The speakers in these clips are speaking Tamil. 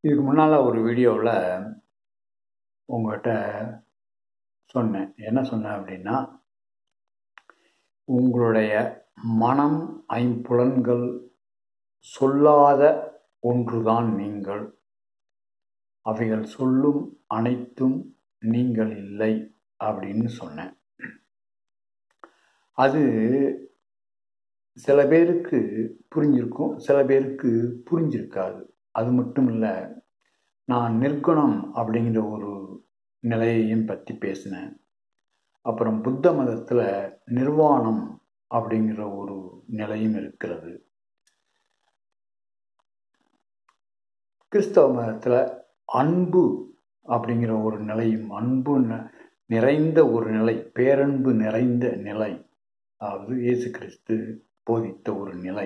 இதுக்கு முன்னால் ஒரு வீடியோவில் உங்கள்கிட்ட சொன்னேன் என்ன சொன்னேன் அப்படின்னா உங்களுடைய மனம் ஐம்புலன்கள் சொல்லாத ஒன்றுதான் நீங்கள் அவைகள் சொல்லும் அனைத்தும் நீங்கள் இல்லை அப்படின்னு சொன்னேன் அது சில பேருக்கு புரிஞ்சிருக்கும் சில பேருக்கு புரிஞ்சிருக்காது அது மட்டும் இல்லை நான் நிர்குணம் அப்படிங்கிற ஒரு நிலையையும் பற்றி பேசினேன் அப்புறம் புத்த மதத்தில் நிர்வாணம் அப்படிங்கிற ஒரு நிலையும் இருக்கிறது கிறிஸ்தவ மதத்தில் அன்பு அப்படிங்கிற ஒரு நிலையும் அன்பு நிறைந்த ஒரு நிலை பேரன்பு நிறைந்த நிலை அதாவது இயேசு கிறிஸ்து போதித்த ஒரு நிலை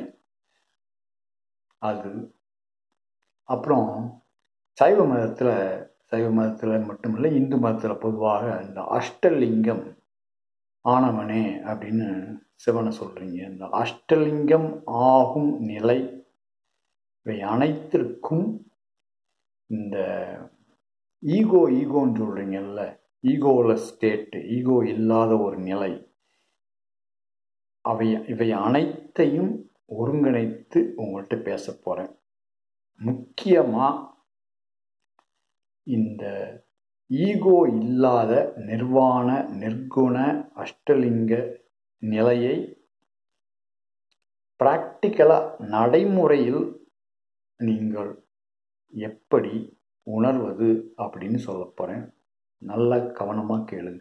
அது அப்புறம் சைவ மதத்தில் சைவ மதத்தில் மட்டுமில்லை இந்து மதத்தில் பொதுவாக இந்த அஷ்டலிங்கம் ஆனவனே அப்படின்னு சிவனை சொல்கிறீங்க இந்த அஷ்டலிங்கம் ஆகும் நிலை இவை அனைத்திற்கும் இந்த ஈகோ ஈகோன்னு சொல்கிறீங்கல்ல ஈகோவில் ஸ்டேட்டு ஈகோ இல்லாத ஒரு நிலை அவை இவை அனைத்தையும் ஒருங்கிணைத்து உங்கள்கிட்ட பேச போகிறேன் முக்கியமாக இந்த ஈகோ இல்லாத நிர்வாண நிர்குண அஷ்டலிங்க நிலையை ப்ராக்டிக்கலாக நடைமுறையில் நீங்கள் எப்படி உணர்வது அப்படின்னு சொல்ல போகிறேன் நல்ல கவனமாக கேளுங்க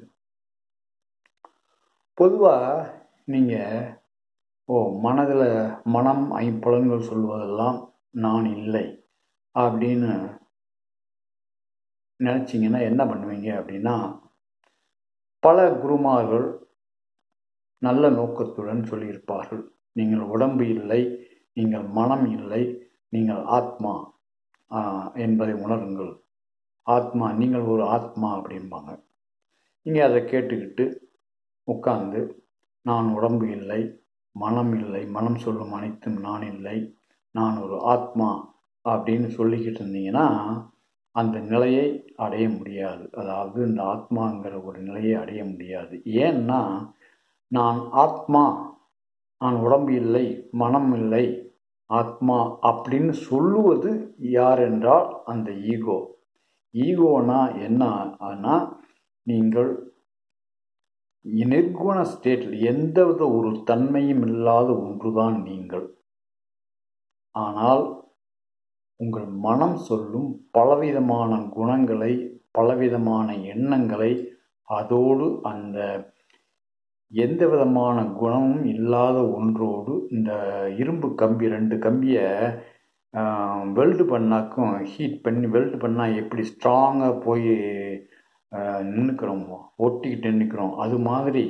பொதுவாக நீங்கள் ஓ மனதில் மனம் ஐம்புலன்கள் சொல்வதெல்லாம் நான் இல்லை அப்படின்னு நினச்சிங்கன்னா என்ன பண்ணுவீங்க அப்படின்னா பல குருமார்கள் நல்ல நோக்கத்துடன் சொல்லியிருப்பார்கள் நீங்கள் உடம்பு இல்லை நீங்கள் மனம் இல்லை நீங்கள் ஆத்மா என்பதை உணருங்கள் ஆத்மா நீங்கள் ஒரு ஆத்மா அப்படிம்பாங்க நீங்கள் அதை கேட்டுக்கிட்டு உட்காந்து நான் உடம்பு இல்லை மனம் இல்லை மனம் சொல்லும் அனைத்தும் நான் இல்லை நான் ஒரு ஆத்மா அப்படின்னு சொல்லிக்கிட்டு இருந்தீங்கன்னா அந்த நிலையை அடைய முடியாது அதாவது இந்த ஆத்மாங்கிற ஒரு நிலையை அடைய முடியாது ஏன்னா நான் ஆத்மா நான் உடம்பு இல்லை மனம் இல்லை ஆத்மா அப்படின்னு சொல்லுவது யார் என்றால் அந்த ஈகோ ஈகோனா என்ன ஆனால் நீங்கள் நிர்குண ஸ்டேட்டில் எந்தவித ஒரு தன்மையும் இல்லாத ஒன்றுதான் நீங்கள் ஆனால் உங்கள் மனம் சொல்லும் பலவிதமான குணங்களை பலவிதமான எண்ணங்களை அதோடு அந்த எந்த விதமான குணமும் இல்லாத ஒன்றோடு இந்த இரும்பு கம்பி ரெண்டு கம்பியை வெல்டு பண்ணாக்கும் ஹீட் பண்ணி வெல்டு பண்ணால் எப்படி ஸ்ட்ராங்காக போய் நின்றுக்கிறோமோ ஒட்டிக்கிட்டு நின்றுக்கிறோம் அது மாதிரி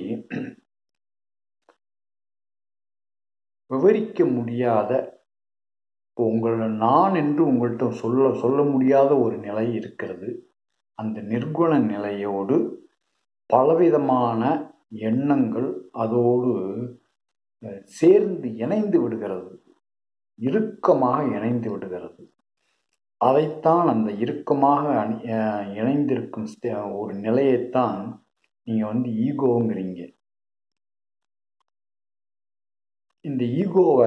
விவரிக்க முடியாத உங்களை நான் என்று உங்கள்கிட்ட சொல்ல சொல்ல முடியாத ஒரு நிலை இருக்கிறது அந்த நிர்குண நிலையோடு பலவிதமான எண்ணங்கள் அதோடு சேர்ந்து இணைந்து விடுகிறது இறுக்கமாக இணைந்து விடுகிறது அதைத்தான் அந்த இறுக்கமாக இணைந்திருக்கும் ஒரு நிலையைத்தான் நீங்கள் வந்து ஈகோங்கிறீங்க இந்த ஈகோவை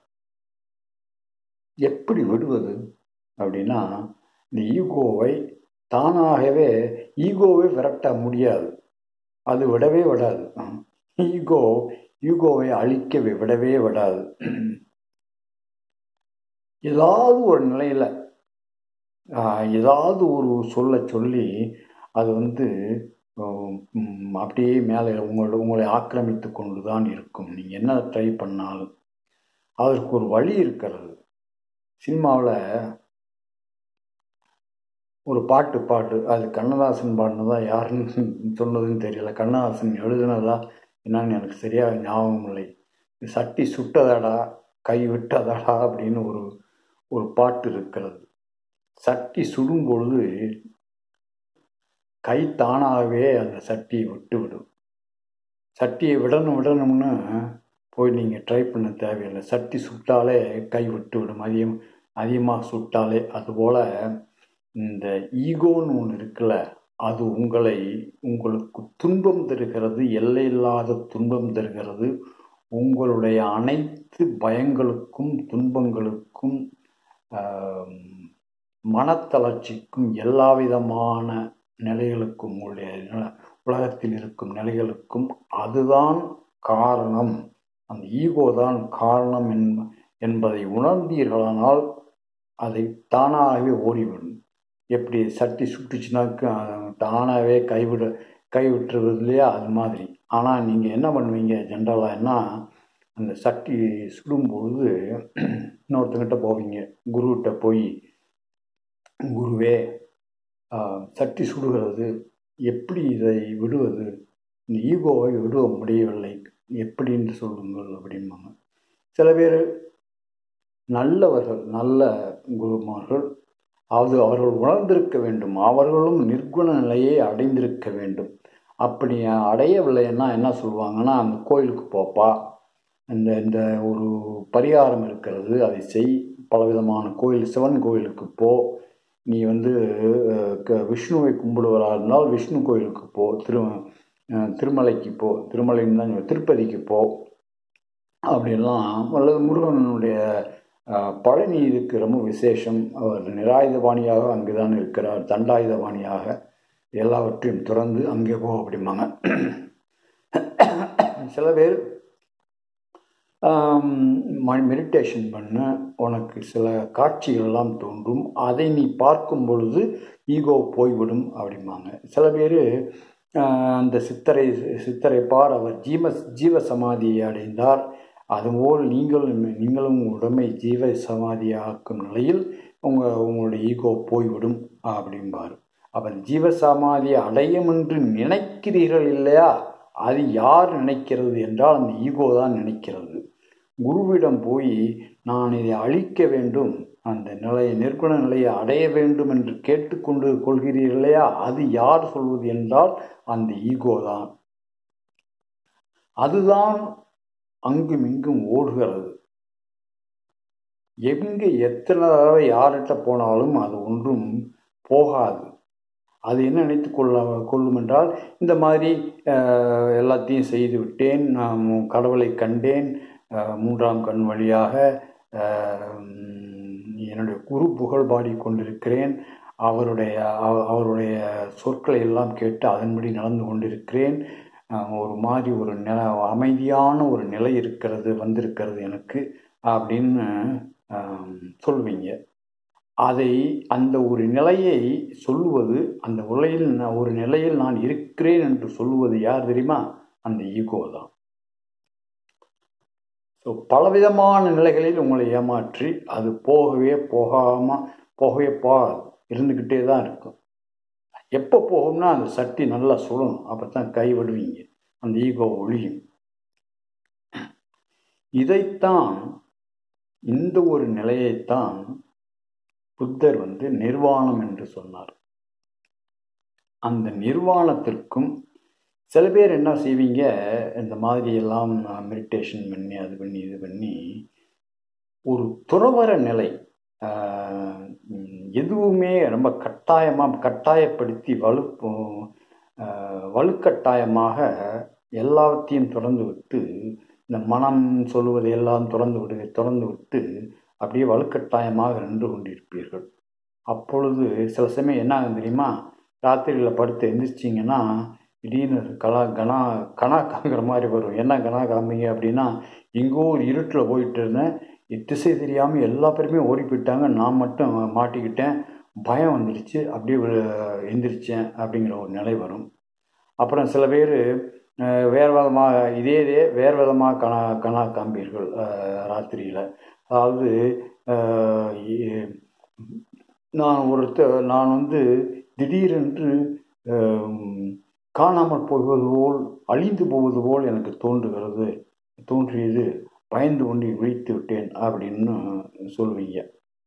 எப்படி விடுவது அப்படின்னா இந்த ஈகோவை தானாகவே ஈகோவை விரட்ட முடியாது அது விடவே விடாது ஈகோ ஈகோவை அழிக்க விடவே விடாது ஏதாவது ஒரு நிலையில் ஏதாவது ஒரு சொல்ல சொல்லி அது வந்து அப்படியே மேலே உங்களோட உங்களை ஆக்கிரமித்து கொண்டு தான் இருக்கும் நீங்கள் என்ன ட்ரை பண்ணாலும் அதற்கு ஒரு வழி இருக்கிறது சினிமாவில் ஒரு பாட்டு பாட்டு அது கண்ணதாசன் பாடினதா யாருன்னு சொன்னதுன்னு தெரியல கண்ணதாசன் எழுதுனதா என்னன்னு எனக்கு சரியாக ஞாபகம் இல்லை சட்டி சுட்டதடா கை விட்டதடா அப்படின்னு ஒரு ஒரு பாட்டு இருக்கிறது சட்டி சுடும் பொழுது கை தானாகவே அந்த சட்டியை விட்டு விடும் சட்டியை விடணும் விடணும்னு போய் நீங்கள் ட்ரை பண்ண தேவையில்லை சட்டி சுட்டாலே கை விட்டு விடும் அதிகம் அதிகமாக சுட்டாலே அதுபோல் இந்த ஈகோன்னு ஒன்று இருக்குல்ல அது உங்களை உங்களுக்கு துன்பம் தருகிறது எல்லையில்லாத துன்பம் தருகிறது உங்களுடைய அனைத்து பயங்களுக்கும் துன்பங்களுக்கும் மனத்தளர்ச்சிக்கும் எல்லா விதமான நிலைகளுக்கும் உங்களுடைய உலகத்தில் இருக்கும் நிலைகளுக்கும் அதுதான் காரணம் அந்த ஈகோ தான் காரணம் என்பதை உணர்ந்தீர்களானால் அதை தானாகவே ஓடிவிடும் எப்படி சட்டி சுட்டுச்சுனாக்க தானாகவே கைவிட கைவிட்டுறது இல்லையா அது மாதிரி ஆனால் நீங்கள் என்ன பண்ணுவீங்க ஜென்ரலாகனா அந்த சட்டி சுடும்பொழுது இன்னொருத்தங்கிட்ட போவீங்க குருக்கிட்ட போய் குருவே சட்டி சுடுகிறது எப்படி இதை விடுவது இந்த ஈகோவை விடுவ முடியவில்லை எப்படின்னு சொல்லுங்கள் அப்படிம்பாங்க சில பேர் நல்லவர்கள் நல்ல குருமார்கள் அது அவர்கள் உணர்ந்திருக்க வேண்டும் அவர்களும் நிர்குண நிலையை அடைந்திருக்க வேண்டும் அப்படி அடையவில்லைன்னா என்ன சொல்லுவாங்கன்னா அந்த கோயிலுக்கு போப்பா இந்த இந்த ஒரு பரிகாரம் இருக்கிறது அதை செய் பலவிதமான கோயில் சிவன் கோயிலுக்கு போ நீ வந்து விஷ்ணுவை கும்பிடுவராக இருந்தால் விஷ்ணு கோயிலுக்கு போ திரு திருமலைக்கு போ திருமலைன்னு தான் திருப்பதிக்கு போ அப்படின்லாம் அல்லது முருகனுடைய பழனி இதுக்கு ரொம்ப விசேஷம் அவர் நிராயுதபாணியாக அங்கு தான் இருக்கிறார் தண்டாயுதபாணியாக எல்லாவற்றையும் திறந்து அங்கே போ அப்படிம்பாங்க சில பேர் மெடிடேஷன் பண்ண உனக்கு சில காட்சிகள்லாம் தோன்றும் அதை நீ பார்க்கும் பொழுது ஈகோ போய்விடும் அப்படிம்பாங்க சில பேர் அந்த சித்தரை சித்தரை பார் அவர் ஜீவ ஜீவ சமாதியை அடைந்தார் அதுபோல் நீங்களும் நீங்களும் உடமை ஜீவ சமாதியாக்கும் நிலையில் உங்கள் உங்களுடைய ஈகோ போய்விடும் அப்படிம்பார் அப்போ ஜீவ சமாதியை அடையும் என்று நினைக்கிறீர்கள் இல்லையா அது யார் நினைக்கிறது என்றால் அந்த ஈகோ தான் நினைக்கிறது குருவிடம் போய் நான் இதை அழிக்க வேண்டும் அந்த நிலையை நிற்குண நிலையை அடைய வேண்டும் என்று கேட்டுக்கொண்டு கொள்கிறீர்கள் இல்லையா அது யார் சொல்வது என்றால் அந்த ஈகோ தான் அதுதான் அங்கும் இங்கும் ஓடுகிறது எங்கே எத்தனை தடவை யார்கிட்ட போனாலும் அது ஒன்றும் போகாது அது என்ன நினைத்து கொள்ள கொள்ளும் என்றால் இந்த மாதிரி எல்லாத்தையும் செய்து விட்டேன் நான் கடவுளை கண்டேன் மூன்றாம் கண் வழியாக என்னுடைய குரு புகழ் பாடிக்கொண்டிருக்கிறேன் அவருடைய அவருடைய சொற்களை எல்லாம் கேட்டு அதன்படி நடந்து கொண்டிருக்கிறேன் ஒரு மாதிரி ஒரு நில அமைதியான ஒரு நிலை இருக்கிறது வந்திருக்கிறது எனக்கு அப்படின்னு சொல்வீங்க அதை அந்த ஒரு நிலையை சொல்லுவது அந்த உலகில் ஒரு நிலையில் நான் இருக்கிறேன் என்று சொல்லுவது யார் தெரியுமா அந்த ஈகோ தான் ஸோ பலவிதமான நிலைகளில் உங்களை ஏமாற்றி அது போகவே போகாமல் போகவே போகாது இருந்துக்கிட்டே தான் இருக்கும் எப்போ போகும்னா அந்த சட்டி நல்லா சுடணும் அப்போ தான் கை விடுவீங்க அந்த ஈகோ ஒழியும் இதைத்தான் இந்த ஒரு நிலையைத்தான் புத்தர் வந்து நிர்வாணம் என்று சொன்னார் அந்த நிர்வாணத்திற்கும் சில பேர் என்ன செய்வீங்க இந்த மாதிரி எல்லாம் மெடிடேஷன் பண்ணி அது பண்ணி இது பண்ணி ஒரு துறவர நிலை எதுவுமே ரொம்ப கட்டாயமாக கட்டாயப்படுத்தி வலு வலுக்கட்டாயமாக எல்லாத்தையும் திறந்து விட்டு இந்த மனம் சொல்லுவதை எல்லாம் திறந்து விடு திறந்து விட்டு அப்படியே வலுக்கட்டாயமாக நின்று கொண்டிருப்பீர்கள் அப்பொழுது சில சமயம் என்ன ஆகும் தெரியுமா ராத்திரியில் படுத்து எந்திரிச்சிங்கன்னா திடீர்னு கலா கனா கனா காங்கிற மாதிரி வரும் என்ன கனா காமிங்க அப்படின்னா எங்கோ ஒரு இருட்டில் போயிட்டு இருந்தேன் திசை தெரியாமல் எல்லா பேருமே ஓடி போயிட்டாங்க நான் மட்டும் மாட்டிக்கிட்டேன் பயம் வந்துடுச்சு அப்படியே எந்திரிச்சேன் அப்படிங்கிற ஒரு நிலை வரும் அப்புறம் சில பேர் வேறு விதமாக இதே இதே வேறு விதமாக கனா கனா காம்பீர்கள் ராத்திரியில் அதாவது நான் ஒருத்தர் நான் வந்து திடீரென்று காணாமல் போவது போல் அழிந்து போவது போல் எனக்கு தோன்றுகிறது தோன்றியது பயந்து கொண்டு விழித்து விட்டேன் அப்படின்னு சொல்வீங்க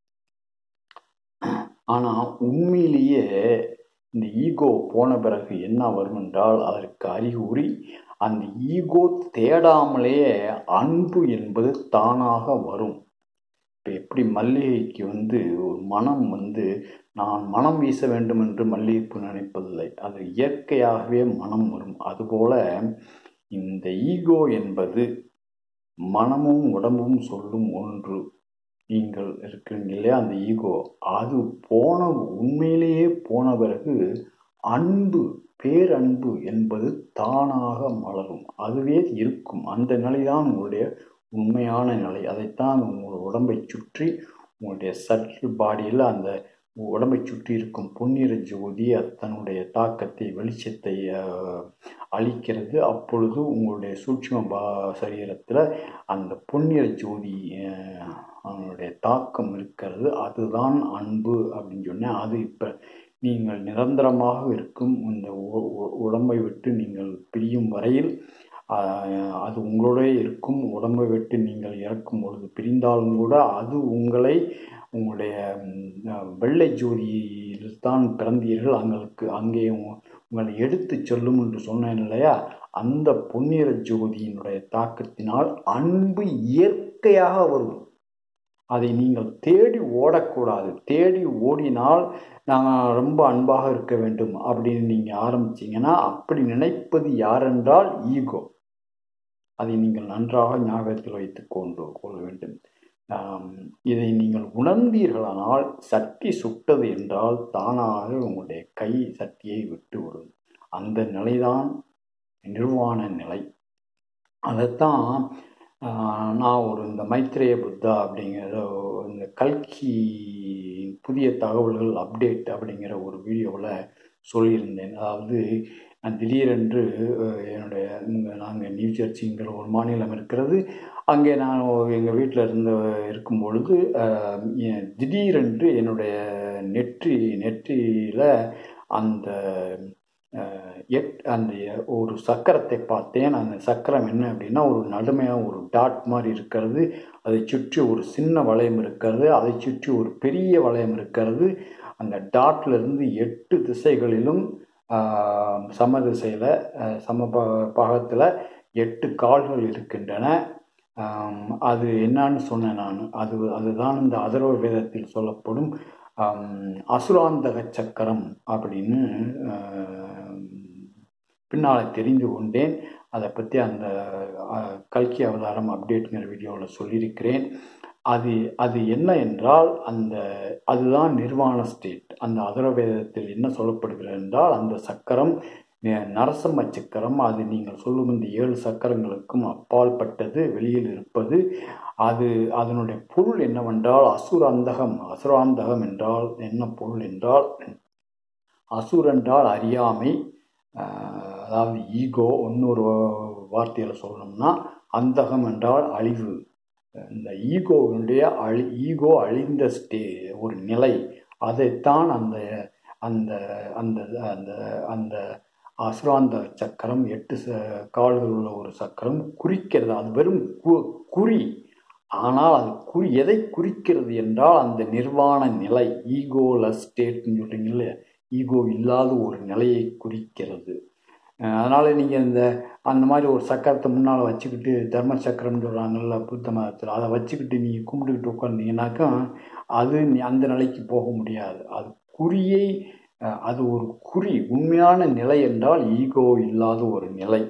ஆனால் உண்மையிலேயே இந்த ஈகோ போன பிறகு என்ன வரும் என்றால் அதற்கு அறிகுறி அந்த ஈகோ தேடாமலேயே அன்பு என்பது தானாக வரும் இப்போ எப்படி மல்லிகைக்கு வந்து ஒரு மனம் வந்து நான் மனம் வீச வேண்டும் என்று மல்லிகைப்பூ நினைப்பதில்லை அது இயற்கையாகவே மனம் வரும் அதுபோல இந்த ஈகோ என்பது மனமும் உடம்பும் சொல்லும் ஒன்று நீங்கள் இருக்கிறீங்க இல்லையா அந்த ஈகோ அது போன உண்மையிலேயே போன பிறகு அன்பு பேரன்பு என்பது தானாக மலரும் அதுவே இருக்கும் அந்த நிலைதான் உங்களுடைய உண்மையான நிலை அதைத்தான் உங்கள் உடம்பை சுற்றி உங்களுடைய சர்க்கிள் பாடியில் அந்த உடம்பை சுற்றி இருக்கும் பொன்னிற ஜோதி தன்னுடைய தாக்கத்தை வெளிச்சத்தை அளிக்கிறது அப்பொழுது உங்களுடைய சூட்சும பா சரீரத்தில் அந்த பொன்னிற ஜோதி அதனுடைய தாக்கம் இருக்கிறது அதுதான் அன்பு அப்படின்னு சொன்னேன் அது இப்போ நீங்கள் நிரந்தரமாக இருக்கும் இந்த உடம்பை விட்டு நீங்கள் பிரியும் வரையில் அது உங்களோட இருக்கும் உடம்பை விட்டு நீங்கள் இறக்கும் பொழுது பிரிந்தாலும் கூட அது உங்களை உங்களுடைய வெள்ளை ஜோதியில் தான் பிறந்தீர்கள் அங்களுக்கு அங்கே உங்களை எடுத்து செல்லும் என்று சொன்னேன் இல்லையா அந்த பொன்னிற ஜோதியினுடைய தாக்கத்தினால் அன்பு இயற்கையாக வரும் அதை நீங்கள் தேடி ஓடக்கூடாது தேடி ஓடினால் நான் ரொம்ப அன்பாக இருக்க வேண்டும் அப்படின்னு நீங்கள் ஆரம்பிச்சிங்கன்னா அப்படி நினைப்பது யாரென்றால் ஈகோ அதை நீங்கள் நன்றாக ஞாபகத்தில் வைத்து கொண்டு கொள்ள வேண்டும் இதை நீங்கள் உணர்ந்தீர்களானால் சக்தி சுட்டது என்றால் தானாக உங்களுடைய கை சக்தியை விட்டு விடும் அந்த நிலைதான் நிர்வாண நிலை அதைத்தான் நான் ஒரு இந்த மைத்ரேய புத்தா அப்படிங்கிற இந்த கல்கி புதிய தகவல்கள் அப்டேட் அப்படிங்கிற ஒரு வீடியோவில் சொல்லியிருந்தேன் அதாவது நான் திடீரென்று என்னுடைய நாங்கள் நியூ ஜெர்சிங்கிற ஒரு மாநிலம் இருக்கிறது அங்கே நான் எங்கள் வீட்டில் இருந்த இருக்கும் பொழுது திடீரென்று என்னுடைய நெற்றி நெற்றியில் அந்த எட் அந்த ஒரு சக்கரத்தை பார்த்தேன் அந்த சக்கரம் என்ன அப்படின்னா ஒரு நடுமையாக ஒரு டாட் மாதிரி இருக்கிறது அதை சுற்றி ஒரு சின்ன வளையம் இருக்கிறது அதை சுற்றி ஒரு பெரிய வளையம் இருக்கிறது அந்த டாட்ல இருந்து எட்டு திசைகளிலும் சம திசையில் சம பாகத்தில் எட்டு கால்கள் இருக்கின்றன அது என்னன்னு சொன்னேன் நான் அது அதுதான் இந்த அதர்வ வேதத்தில் சொல்லப்படும் அசுராந்தக சக்கரம் அப்படின்னு பின்னால் தெரிந்து கொண்டேன் அதை பற்றி அந்த கல்கி அவதாரம் அப்டேட்டுங்கிற வீடியோவில் சொல்லியிருக்கிறேன் அது அது என்ன என்றால் அந்த அதுதான் நிர்வாண ஸ்டேட் அந்த அதரவேதத்தில் என்ன சொல்லப்படுகிறது என்றால் அந்த சக்கரம் நரசம்ம சக்கரம் அது நீங்கள் சொல்லும் இந்த ஏழு சக்கரங்களுக்கும் அப்பால் பட்டது வெளியில் இருப்பது அது அதனுடைய பொருள் என்னவென்றால் அசுராந்தகம் அசுராந்தகம் என்றால் என்ன பொருள் என்றால் அசுர் என்றால் அறியாமை அதாவது ஈகோ இன்னொரு வார்த்தையில் சொல்லணும்னா அந்தகம் என்றால் அழிவு இந்த ஈகோவினுடைய அழி ஈகோ அழிந்த ஸ்டே ஒரு நிலை அதைத்தான் அந்த அந்த அந்த அந்த அந்த அசுராந்த சக்கரம் எட்டு ச கால்கள் உள்ள ஒரு சக்கரம் குறிக்கிறது அது வெறும் கு குறி ஆனால் அது குறி எதை குறிக்கிறது என்றால் அந்த நிர்வாண நிலை ஈகோலஸ் ஸ்டேட்னு சொல்கிறீங்க இல்லையா ஈகோ இல்லாத ஒரு நிலையை குறிக்கிறது அதனால் நீங்கள் இந்த அந்த மாதிரி ஒரு சக்கரத்தை முன்னால் வச்சுக்கிட்டு தர்ம சக்கரம்னு சொல்கிறாங்கல்ல புத்த மதத்தில் அதை வச்சுக்கிட்டு நீங்கள் கும்பிட்டுக்கிட்டு உட்காந்தீங்கன்னாக்கா அது அந்த நிலைக்கு போக முடியாது அது குறியை அது ஒரு குறி உண்மையான நிலை என்றால் ஈகோ இல்லாத ஒரு நிலை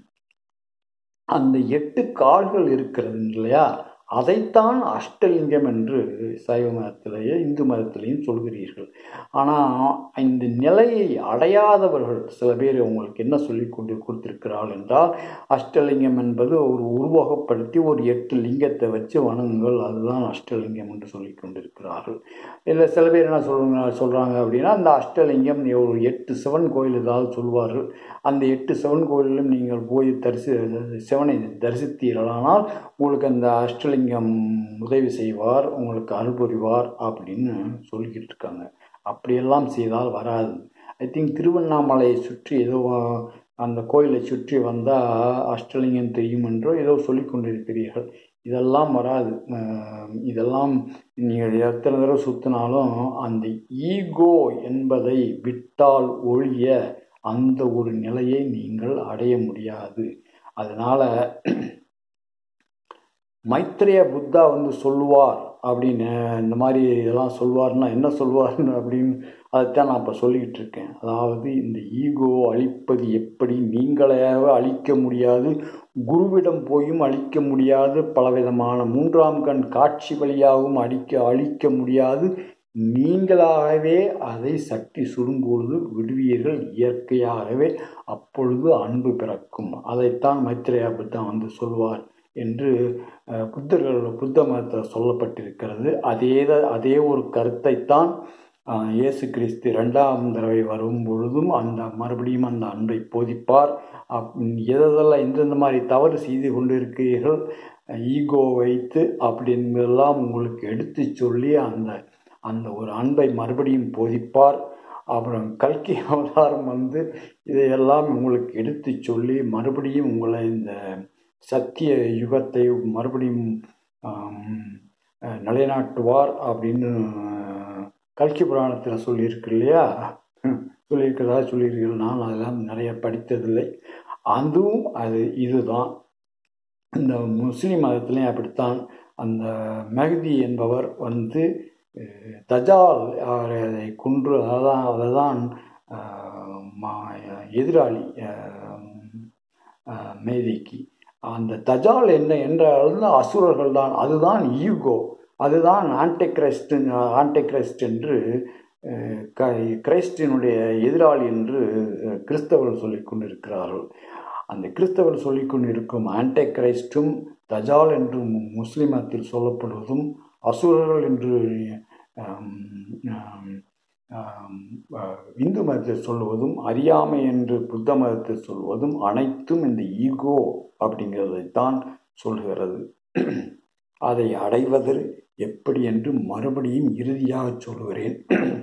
அந்த எட்டு கால்கள் இருக்கிறது இல்லையா அதைத்தான் அஷ்டலிங்கம் என்று சைவ மதத்திலேயே இந்து மதத்திலையும் சொல்கிறீர்கள் ஆனால் இந்த நிலையை அடையாதவர்கள் சில பேர் உங்களுக்கு என்ன சொல்லி கொண்டு கொடுத்திருக்கிறார்கள் என்றால் அஷ்டலிங்கம் என்பது ஒரு உருவகப்படுத்தி ஒரு எட்டு லிங்கத்தை வச்சு வணங்குங்கள் அதுதான் அஷ்டலிங்கம் என்று சொல்லி கொண்டிருக்கிறார்கள் இல்லை சில பேர் என்ன சொல்லுங்க சொல்கிறாங்க அப்படின்னா அந்த அஷ்டலிங்கம் ஒரு எட்டு சிவன் கோயில் ஏதாவது சொல்வார்கள் அந்த எட்டு சிவன் கோயிலும் நீங்கள் போய் தரிசி சிவனை தரிசித்தீர்களானால் உங்களுக்கு அந்த அஷ்டலிங்கம் உதவி செய்வார் உங்களுக்கு அருள் புரிவார் அப்படின்னு சொல்லிக்கிட்டு இருக்காங்க அப்படியெல்லாம் செய்தால் வராது ஐ திங்க் திருவண்ணாமலையை சுற்றி ஏதோ அந்த கோயிலை சுற்றி வந்தால் அஷ்டலிங்கம் தெரியும் என்றோ ஏதோ சொல்லி கொண்டிருக்கிறீர்கள் இதெல்லாம் வராது இதெல்லாம் நீங்கள் எத்தனை தடவை சுற்றினாலும் அந்த ஈகோ என்பதை விட்டால் ஒழிய அந்த ஒரு நிலையை நீங்கள் அடைய முடியாது அதனால் மைத்ரேய புத்தா வந்து சொல்லுவார் அப்படின்னு இந்த மாதிரி இதெல்லாம் சொல்லுவார்னா என்ன சொல்லுவார்னு அப்படின்னு அதைத்தான் நான் இப்போ சொல்லிக்கிட்டு இருக்கேன் அதாவது இந்த ஈகோ அழிப்பது எப்படி நீங்களாக அழிக்க முடியாது குருவிடம் போயும் அழிக்க முடியாது பலவிதமான மூன்றாம் கண் காட்சி வழியாகவும் அடிக்க அழிக்க முடியாது நீங்களாகவே அதை சக்தி சுடும்பொழுது விடுவீர்கள் இயற்கையாகவே அப்பொழுது அன்பு பிறக்கும் அதைத்தான் மைத்ரேயா புத்தன் வந்து சொல்வார் என்று புத்தர்கள் புத்த மதத்தில் சொல்லப்பட்டிருக்கிறது அதே அதே ஒரு கருத்தைத்தான் இயேசு கிறிஸ்து ரெண்டாம் தடவை வரும் பொழுதும் அந்த மறுபடியும் அந்த அன்பை போதிப்பார் எதெல்லாம் எந்தெந்த மாதிரி தவறு செய்து கொண்டிருக்கிறீர்கள் ஈகோ வைத்து அப்படின்றதெல்லாம் உங்களுக்கு எடுத்து சொல்லி அந்த அந்த ஒரு அன்பை மறுபடியும் போதிப்பார் அப்புறம் கல்கி அவதாரம் வந்து இதையெல்லாம் உங்களுக்கு எடுத்து சொல்லி மறுபடியும் உங்களை இந்த சத்திய யுகத்தை மறுபடியும் நிலைநாட்டுவார் அப்படின்னு கல்கி புராணத்தில் சொல்லியிருக்கு இல்லையா சொல்லியிருக்கிறதா சொல்லியிருக்கிறேன் நான் அதெல்லாம் நிறைய படித்ததில்லை அதுவும் அது இதுதான் இந்த முஸ்லீம் மதத்துலேயும் அப்படித்தான் அந்த மெஹதி என்பவர் வந்து தஜால் அதை கொன்று அதான் அதை தான் எதிராளி மேதிக்கு அந்த தஜால் என்ன என்றால் அசுரர்கள் தான் அதுதான் ஈகோ அதுதான் ஆன்டிகிரைஸ்ட் ஆன்டிகிரைஸ்ட் என்று கிரைஸ்டினுடைய எதிராளி என்று கிறிஸ்தவர்கள் சொல்லிக் கொண்டிருக்கிறார்கள் அந்த கிறிஸ்தவர் சொல்லிக் கொண்டிருக்கும் ஆன்டி கிரைஸ்டும் தஜால் என்று முஸ்லிம் மதத்தில் சொல்லப்படுவதும் அசுரர்கள் என்று இந்து மதத்தில் சொல்லுவதும் அறியாமை என்று புத்த மதத்தில் சொல்வதும் அனைத்தும் இந்த ஈகோ அப்படிங்கிறதைத்தான் சொல்கிறது அதை அடைவது எப்படி என்று மறுபடியும் இறுதியாக சொல்கிறேன்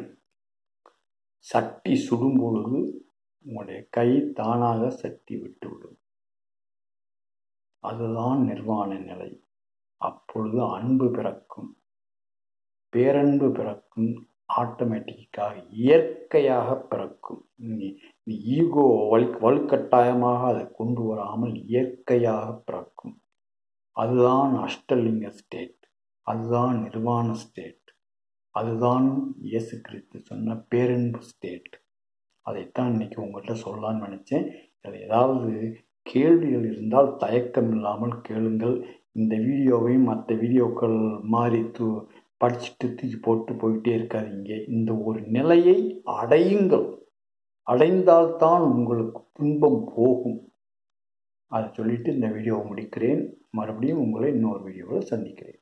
சக்தி சுடும் பொழுது உங்களுடைய கை தானாக சக்தி விட்டுவிடும் அதுதான் நிர்வாண நிலை அப்பொழுது அன்பு பிறக்கும் பேரன்பு பிறக்கும் ஆட்டோமேட்டிக்காக இயற்கையாக பிறக்கும் நீ நீ ஈகோ வலு வலுக்கட்டாயமாக அதை கொண்டு வராமல் இயற்கையாக பிறக்கும் அதுதான் அஷ்டலிங்க ஸ்டேட் அதுதான் நிர்வாண ஸ்டேட் அதுதான் இயேசு கிறிஸ்து சொன்ன பேரன்பு ஸ்டேட் அதைத்தான் இன்னைக்கு உங்கள்கிட்ட சொல்லலான்னு நினச்சேன் அதில் ஏதாவது கேள்விகள் இருந்தால் தயக்கம் இல்லாமல் கேளுங்கள் இந்த வீடியோவையும் மற்ற வீடியோக்கள் மாதிரி தூ படிச்சுட்டு தூக்கி போட்டு போயிட்டே இருக்காதீங்க இந்த ஒரு நிலையை அடையுங்கள் அடைந்தால்தான் உங்களுக்கு துன்பம் போகும் அதை சொல்லிட்டு இந்த வீடியோவை முடிக்கிறேன் மறுபடியும் உங்களை இன்னொரு வீடியோவில் சந்திக்கிறேன்